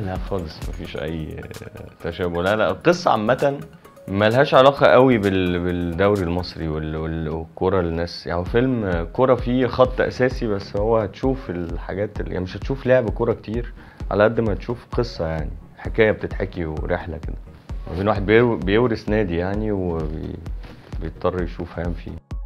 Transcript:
لا خالص مفيش اي تشابه لا لا القصه عامه ملهاش علاقة قوي بال... بالدوري المصري وال... وال... والكورة الناس يعني هو فيلم كورة فيه خط أساسي بس هو هتشوف الحاجات اللي يعني مش هتشوف لعب كورة كتير على قد ما هتشوف قصة يعني حكاية بتتحكي ورحلة كده ما بين واحد بيو- بيورث نادي يعني وبيضطر يشوف هيعمل فيه